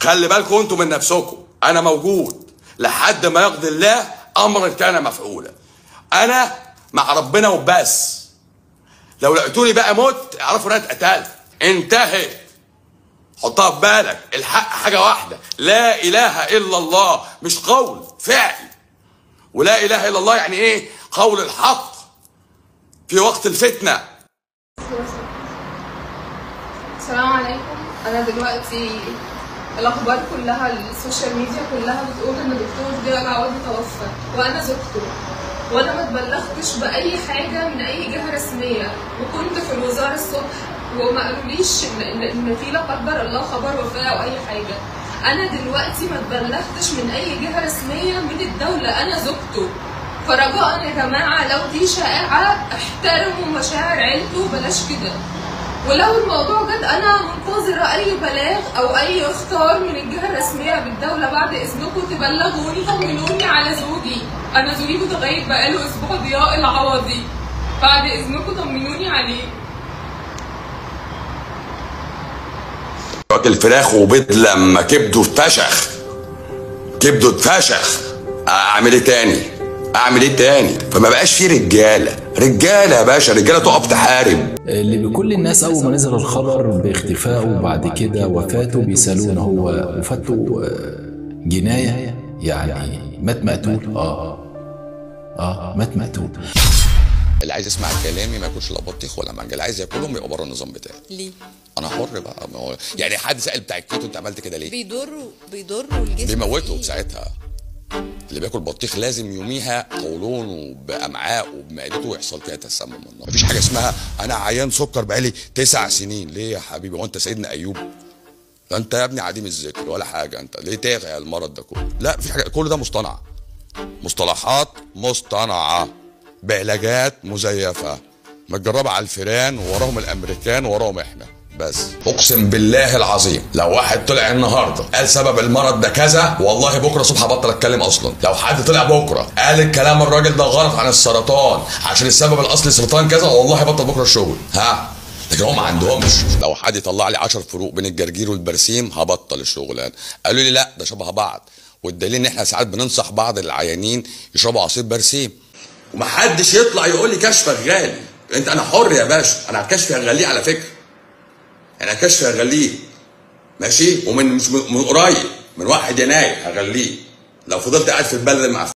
خلي بالكم انتم من نفسكم انا موجود لحد ما يقضي الله امرا كان مفعولا انا مع ربنا وبس لو لقيتوني بقى مت اعرفوا ان انا اتقتلت انتهت حطها في بالك الحق حاجه واحده لا اله الا الله مش قول فعل ولا اله الا الله يعني ايه قول الحق في وقت الفتنه السلام عليكم انا دلوقتي الاخبار كلها السوشيال ميديا كلها بتقول ان دكتور ضياء العوضي توفى وانا زوجته وانا ما اتبلغتش باي حاجه من اي جهه رسميه وكنت في الوزاره الصبح وما قالوليش ان ان إن في لا قدر الله خبر وفاه او اي حاجه انا دلوقتي ما اتبلغتش من اي جهه رسميه من الدوله انا زوجته فرجاء يا جماعه لو دي شائعه احترموا مشاعر عيلته بلاش كده ولو الموضوع جد انا منتظره اي بلاغ او اي اختار من الجهه الرسميه بالدوله بعد اذنكم تبلغوني طمنوني على زوجي انا زوجي متغيب بقاله اسبوع ضياء العوضي بعد اذنكم طمنوني عليه وقت الفراخ وبيض لما كبده اتفشخ كبده اتفشخ اعمل ايه تاني اعمل ايه تاني فما بقاش في رجاله رجاله يا باشا رجاله تقف تحارب اللي بكل الناس اول ما نزل الخبر باختفائه وبعد كده وفاته بيسالوه ان هو وفاته آه، جنايه يعني مات مقتول اه اه مات مقتول اللي عايز يسمع كلامي ما ياكلش لا بطيخ ولا مانجا اللي عايز ياكلهم يبقى بره النظام بتاعي ليه؟ انا حر بقى ما هو يعني حد سال بتاع الكيتو انت عملت كده ليه بيضروا بيضروا الجسم بيموتوا فيه. ساعتها اللي بياكل بطيخ لازم يوميها قولونه بامعائه وبمعدته ويحصل فيها تسمم النار مفيش حاجه اسمها انا عيان سكر بقالي تسع سنين ليه يا حبيبي هو انت سيدنا ايوب ده انت يا ابني عديم الذكر ولا حاجه انت ليه تاغي المرض ده كله لا في حاجه كل ده مصطنع مصطلحات مصطنعه بعلاجات مزيفه متجربه على الفيران ووراهم الامريكان ووراهم احنا بس اقسم بالله العظيم لو واحد طلع النهارده قال سبب المرض ده كذا والله بكره الصبح هبطل اتكلم اصلا لو حد طلع بكره قال الكلام الراجل ده غلط عن السرطان عشان السبب الاصلي سرطان كذا والله هبطل بكره الشغل ها لكن هم ما عندهمش لو حد يطلع لي 10 فروق بين الجرجير والبرسيم هبطل الشغلان قالوا لي لا ده شبه بعض والدليل ان احنا ساعات بننصح بعض العيانين يشربوا عصير برسيم ومحدش يطلع يقول لي كشفك غالي انت انا حر يا باشا انا كشفي هغليه على فكره انا كشفي هغليه ماشي ومن مش من من قريب من 1 يناير هغليه لو فضلت قاعد في البلد المعفن